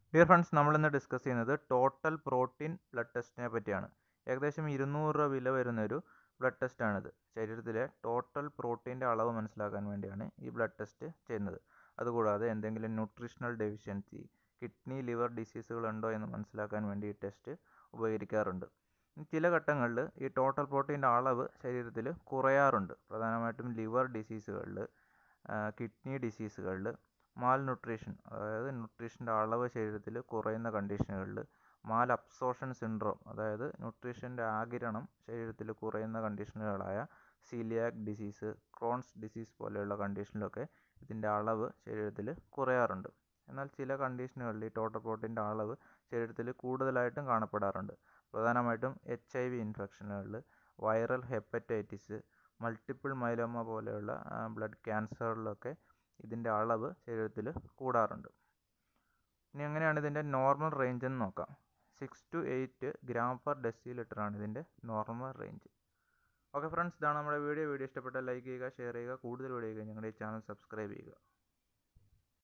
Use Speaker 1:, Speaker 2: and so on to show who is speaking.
Speaker 1: dear friends നമ്മളിന്ന് discuss ചെയ്യുന്നത് total protein blood ടെസ്റ്റിനെ പറ്റിയാണ് ഏകദേശം ഇരുന്നൂറ് രൂപ വില വരുന്നൊരു ബ്ലഡ് ടെസ്റ്റാണിത് ശരീരത്തിലെ ടോട്ടൽ പ്രോട്ടീൻ്റെ അളവ് മനസ്സിലാക്കാൻ വേണ്ടിയാണ് ഈ ബ്ലഡ് ടെസ്റ്റ് ചെയ്യുന്നത് അതുകൂടാതെ എന്തെങ്കിലും ന്യൂട്രീഷണൽ ഡെഫിഷ്യൻസി കിഡ്നി ലിവർ ഡിസീസുകൾ ഉണ്ടോ എന്ന് മനസ്സിലാക്കാൻ വേണ്ടി ഈ ടെസ്റ്റ് ഉപകരിക്കാറുണ്ട് ചില ഘട്ടങ്ങളിൽ ഈ ടോട്ടൽ പ്രോട്ടീൻ്റെ അളവ് ശരീരത്തിൽ കുറയാറുണ്ട് പ്രധാനമായിട്ടും ലിവർ ഡിസീസുകളിൽ കിഡ്നി ഡിസീസുകളിൽ മാൽ ന്യൂട്രീഷൻ അതായത് ന്യൂട്രീഷൻ്റെ അളവ് ശരീരത്തിൽ കുറയുന്ന കണ്ടീഷനുകളിൽ മാൽ അബ്സോർഷൻ സിൻഡ്രോം അതായത് ന്യൂട്രീഷൻ്റെ ആകിരണം ശരീരത്തിൽ കുറയുന്ന കണ്ടീഷനുകളായ സീലിയാക് ഡിസീസ് ക്രോൺസ് ഡിസീസ് പോലെയുള്ള കണ്ടീഷനിലൊക്കെ ഇതിൻ്റെ അളവ് ശരീരത്തിൽ കുറയാറുണ്ട് എന്നാൽ ചില കണ്ടീഷനുകളിൽ ഈ ടോട്ടൽ പ്രോട്ടീൻ്റെ അളവ് ശരീരത്തിൽ കൂടുതലായിട്ടും കാണപ്പെടാറുണ്ട് പ്രധാനമായിട്ടും എച്ച് ഐ വി ഇൻഫെക്ഷനുകളിൽ വൈറൽ ഹെപ്പറ്റൈറ്റിസ് മൾട്ടിപ്പിൾ മൈലോമ പോലെയുള്ള ബ്ലഡ് ക്യാൻസറിലൊക്കെ ഇതിൻ്റെ അളവ് ശരീരത്തിൽ കൂടാറുണ്ട് ഇനി എങ്ങനെയാണ് ഇതിൻ്റെ നോർമൽ റേഞ്ച് എന്ന് നോക്കാം six to eight gram per ഡെസി ലിറ്ററാണ് ഇതിൻ്റെ നോർമൽ റേഞ്ച് ഓക്കെ ഫ്രണ്ട്സ് ഇതാണ് നമ്മുടെ വീഡിയോ വീഡിയോ ഇഷ്ടപ്പെട്ടാൽ ലൈക്ക് ചെയ്യുക ഷെയർ ചെയ്യുക കൂടുതൽ വീഡിയോ ഞങ്ങളുടെ ഈ ചാനൽ സബ്സ്ക്രൈബ് ചെയ്യുക